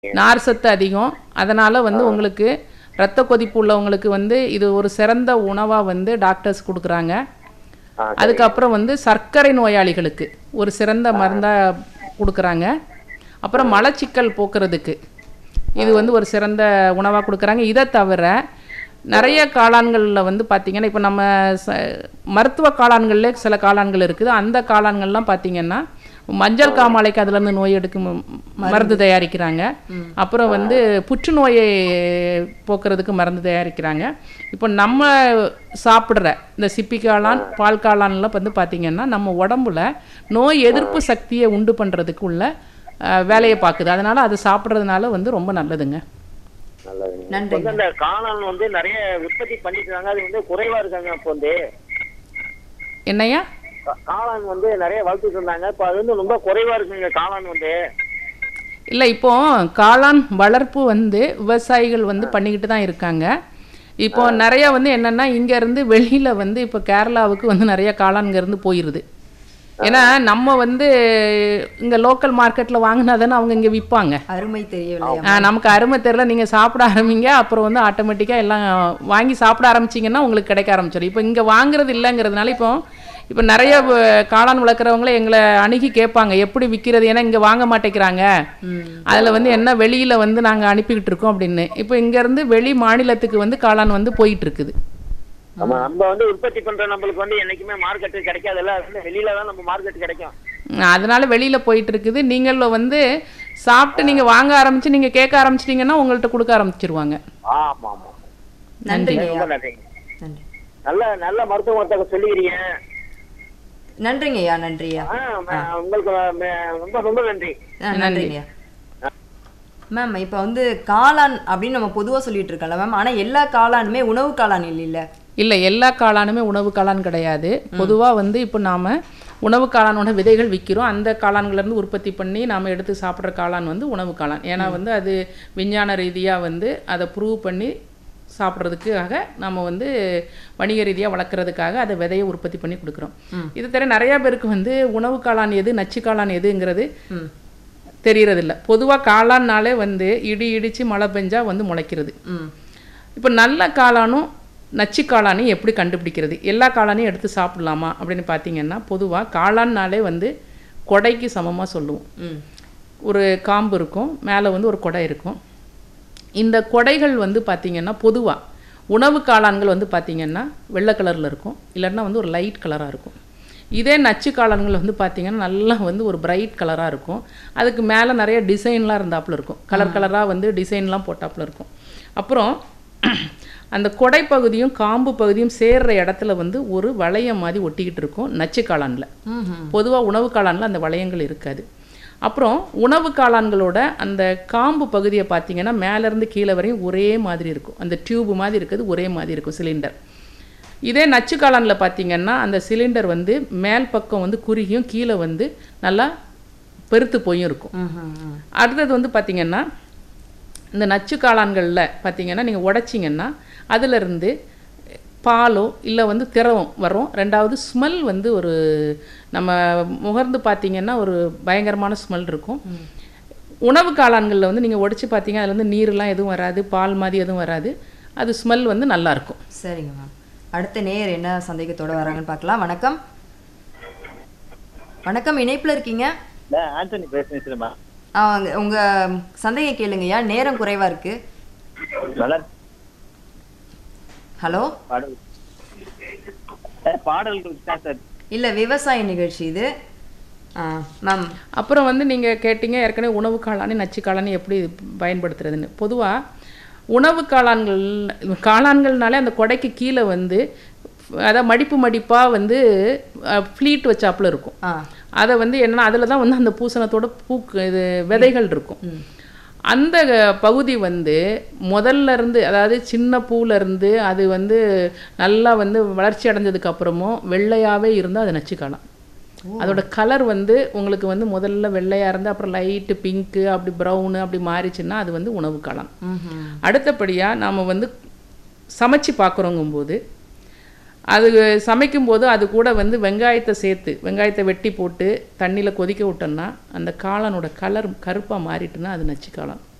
நார் சத்து அதிகம் அதனால் வந்து உங்களுக்கு ரத்த கொதிப்பு உள்ளவங்களுக்கு வந்து இது ஒரு சிறந்த உணவாக வந்து டாக்டர்ஸ் கொடுக்குறாங்க ஆ, அதுக்கப்புறம் வந்து சர்க்கரை நோயாளிகளுக்கு ஒரு சிறந்த மருந்தாக கொடுக்குறாங்க அப்புறம் மலச்சிக்கல் போக்குறதுக்கு இது வந்து ஒரு சிறந்த உணவாக கொடுக்குறாங்க இதை தவிர நிறைய காளான்களில் வந்து பார்த்திங்கன்னா இப்போ நம்ம ச மருத்துவ காளான்கள்லே சில காளான்கள் இருக்குது அந்த காளான்கள்லாம் பார்த்திங்கன்னா மஞ்சள் காமாலைக்கு அதுலேருந்து நோய் எடுக்கும் மருந்து தயாரிக்கிறாங்க அப்புறம் வந்து புற்றுநோயை போக்குறதுக்கு மருந்து தயாரிக்கிறாங்க இப்போ நம்ம சாப்பிட்ற இந்த சிப்பி காளான் பால் காளான்லாம் வந்து பார்த்திங்கன்னா நம்ம உடம்புல நோய் எதிர்ப்பு சக்தியை உண்டு பண்ணுறதுக்கு உள்ள அஹ், வேலையை பார்க்குது அதனால் அது சாப்பிட்றதுனால வந்து ரொம்ப நல்லதுங்க நல்லதுங்க நன்றிங்க. இப்ப வந்து இந்த காளான் வந்து நிறைய உற்பத்தி பண்ணிட்டு இருக்காங்க அது வந்து குறைவா இருக்காங்க இப்போ வந்து என்னையா கா- காளான் வந்து நிறைய வளர்த்துட்டு இருந்தாங்க இப்போ அது வந்து ரொம்ப குறைவா இருக்குங்க காளான் வந்து இல்லை இப்போ காளான் வளர்ப்பு வந்து விவசாயிகள் வந்து பண்ணிக்கிட்டு தான் இருக்காங்க இப்போ நிறைய வந்து என்னன்னா இங்க இருந்து வெளியில வந்து இப்போ கேரளாவுக்கு வந்து நிறைய காளான்ங்க இருந்து போயிருது ஏன்னா நம்ம வந்து இங்க லோக்கல் மார்க்கெட்ல வாங்கினா தானே அவங்க இங்க விற்பாங்க அருமை தெரியவில்லை ஆ, நமக்கு அருமை தெரியல நீங்க சாப்பிட ஆரம்பிங்க அப்புறம் வந்து ஆட்டோமேட்டிக்கா எல்லாம் வாங்கி சாப்பிட ஆரம்பிச்சீங்கன்னா உங்களுக்கு கிடைக்க ஆரம்பிச்சிடும் இப்போ இங்க வாங்குறது இல்லைங்கிறதுனால இப்போ இப்போ நிறைய வ- காளான் வளர்க்குறவங்களே எங்களை அணுகி கேட்பாங்க எப்படி விற்கிறது ஏன்னா இங்க வாங்க மாட்டேங்கிறாங்க அதுல வந்து என்ன வெளியில வந்து நாங்க அனுப்பிக்கிட்டு இருக்கோம் அப்படின்னு இப்போ இங்க இருந்து வெளி மாநிலத்துக்கு வந்து காளான் வந்து போயிட்டு இருக்குது நம்ம நம்ம வந்து உற்பத்தி பண்ற நம்மளுக்கு வந்து என்னைக்குமே மார்க்கெட் கிடைக்காதுல்ல அது வந்து வெளியில தான் நம்ம மார்க்கெட் கிடைக்கும் ம், அதனால வெளியில போயிட்டு இருக்குது நீங்களும் வந்து சாப்பிட்டு நீங்க வாங்க ஆரம்பிச்சு நீங்க கேட்க ஆரம்பிச்சிட்டீங்கன்னா உங்கள்ட்ட கொடுக்க ஆரம்பிச்சிருவாங்க ஆமா ஆமா நன்றிங்க ரொம்ப ஐயா நன்றிங்க நன்றி நல்ல நல்ல மருத்துவத்தை சொல்லிக்கிறீங்க நன்றிங்க ஐயா நன்றி ஐயா ஆ, ம- உங்களுக்கு ம- ரொம்ப ரொம்ப நன்றி ஆ, நன்றிங்க ஐயா மேம் இப்போ வந்து காளான் அப்படின்னு நம்ம பொதுவாக சொல்லிட்டு இருக்கோம்ல மேம் ஆனால் எல்லா காளானுமே உணவு காளான் இல்லைல்ல இல்லை எல்லா காளானுமே உணவு காளான் கிடையாது பொதுவாக வந்து இப்போ நாம் உணவு காளானோட விதைகள் விற்கிறோம் அந்த காளான்கள்லேருந்து உற்பத்தி பண்ணி நாம் எடுத்து சாப்பிட்ற காளான் வந்து உணவு காளான் ஏன்னா வந்து அது விஞ்ஞான ரீதியாக வந்து அதை ப்ரூவ் பண்ணி சாப்பிட்றதுக்காக நம்ம வந்து வணிக ரீதியாக வளர்க்குறதுக்காக அதை விதையை உற்பத்தி பண்ணி கொடுக்குறோம் இது தவிர நிறையா பேருக்கு வந்து உணவு காளான் எது நச்சு காளான் எதுங்கிறது ம் தெரியறதில்ல பொதுவாக காளான்னாலே வந்து இடி இடித்து மழை பெஞ்சா வந்து முளைக்கிறது ம் இப்போ நல்ல காளானும் நச்சு காளானையும் எப்படி கண்டுபிடிக்கிறது எல்லா காளானையும் எடுத்து சாப்பிடலாமா அப்படின்னு பார்த்தீங்கன்னா பொதுவாக காளான்னாலே வந்து கொடைக்கு சமமாக சொல்லுவோம் ம் ஒரு காம்பு இருக்கும் மேலே வந்து ஒரு கொடை இருக்கும் இந்த கொடைகள் வந்து பார்த்திங்கன்னா பொதுவாக உணவு காளான்கள் வந்து பார்த்திங்கன்னா வெள்ளை கலரில் இருக்கும் இல்லைன்னா வந்து ஒரு லைட் கலராக இருக்கும் இதே நச்சு காளான்கள் வந்து பார்த்திங்கன்னா நல்லா வந்து ஒரு பிரைட் கலராக இருக்கும் அதுக்கு மேலே நிறைய டிசைன்லாம் இருந்தாப்புல இருக்கும் கலர் கலராக வந்து டிசைன்லாம் போட்டாப்புல இருக்கும் அப்புறம் அந்த கொடை பகுதியும் காம்பு பகுதியும் சேர்ற இடத்துல வந்து ஒரு வளையம் மாதிரி ஒட்டிக்கிட்டு இருக்கும் நச்சு காளானில் ம் பொதுவாக உணவு காளானில் அந்த வளையங்கள் இருக்காது அப்புறம் உணவு காளான்களோட அந்த காம்பு பகுதியை பார்த்தீங்கன்னா மேலேருந்து கீழே வரையும் ஒரே மாதிரி இருக்கும் அந்த டியூப் மாதிரி இருக்கிறது ஒரே மாதிரி இருக்கும் சிலிண்டர் இதே நச்சு காளானில் பார்த்தீங்கன்னா அந்த சிலிண்டர் வந்து மேல் பக்கம் வந்து குறுகியும் கீழே வந்து நல்லா பெருத்து போயும் இருக்கும் ம் ம் ம் அடுத்தது வந்து பார்த்தீங்கன்னா இந்த நச்சு காளான்களில் பார்த்தீங்கன்னா நீங்கள் உடைச்சிங்கன்னா அதிலிருந்து பாலோ இல்லை வந்து திரவம் வரும் ரெண்டாவது ஸ்மெல் வந்து ஒரு நம்ம முகர்ந்து பார்த்தீங்கன்னா ஒரு பயங்கரமான ஸ்மெல் இருக்கும் உணவு காளான்களில் வந்து நீங்கள் உடைச்சி பார்த்தீங்க அதுல இருந்து நீர்லாம் எதுவும் வராது பால் மாதிரி எதுவும் வராது அது ஸ்மெல் வந்து நல்லா இருக்கும் சரிங்க மேம் அடுத்த நேயர் என்ன சந்தேகத்தோட வராங்கன்னு பார்க்கலாம் வணக்கம் வணக்கம் இணைப்பில் இருக்கீங்க ஆண்டனி பேசுறேன் ஆ, உங்க- உங்க சந்தேகம் கேளுங்கய்யா நேரம் குறைவா இருக்கு நல்லா ஹலோ பாடல் பாடல்களுக்கு தான் சார் இல்ல விவசாய நிகழ்ச்சி இது ஆ, மேம் அப்புறம் வந்து நீங்கள் கேட்டீங்க ஏற்கனவே உணவு காளானி நச்சு காளானி எப்படி பயன்படுத்துறதுன்னு பொதுவாக உணவு காளான்கள் காளான்கள்னாலே அந்த கொடைக்கு கீழே வந்து அதாவது மடிப்பு மடிப்பாக வந்து ஃப்ளீட் வச்சாப்புல இருக்கும் ஆ அதை வந்து என்னன்னா அதில் தான் வந்து அந்த பூசணத்தோட பூக்கு இது விதைகள் இருக்கும் அந்த பகுதி வந்து முதல்ல இருந்து அதாவது சின்ன பூல இருந்து அது வந்து நல்லா வந்து வளர்ச்சி அடைஞ்சதுக்கு அப்புறமும் வெள்ளையாவே இருந்தால் அது நச்சுக்காளான் அதோட கலர் வந்து உங்களுக்கு வந்து முதல்ல வெள்ளையா இருந்து அப்புறம் லைட்டு பிங்க்கு அப்படி ப்ரௌனு அப்படி மாறிச்சுன்னா அது வந்து உணவு காளான் ம்ஹும். அடுத்தபடியாக நாம் வந்து சமைச்சு பார்க்குறோங்கும்போது அது சமைக்கும்போது அது கூட வந்து வெங்காயத்தை சேர்த்து வெங்காயத்தை வெட்டி போட்டு தண்ணியில் கொதிக்க விட்டோம்னா அந்த காளானோட கலர் கருப்பாக மாறிட்டுனா அது நச்சு காளான்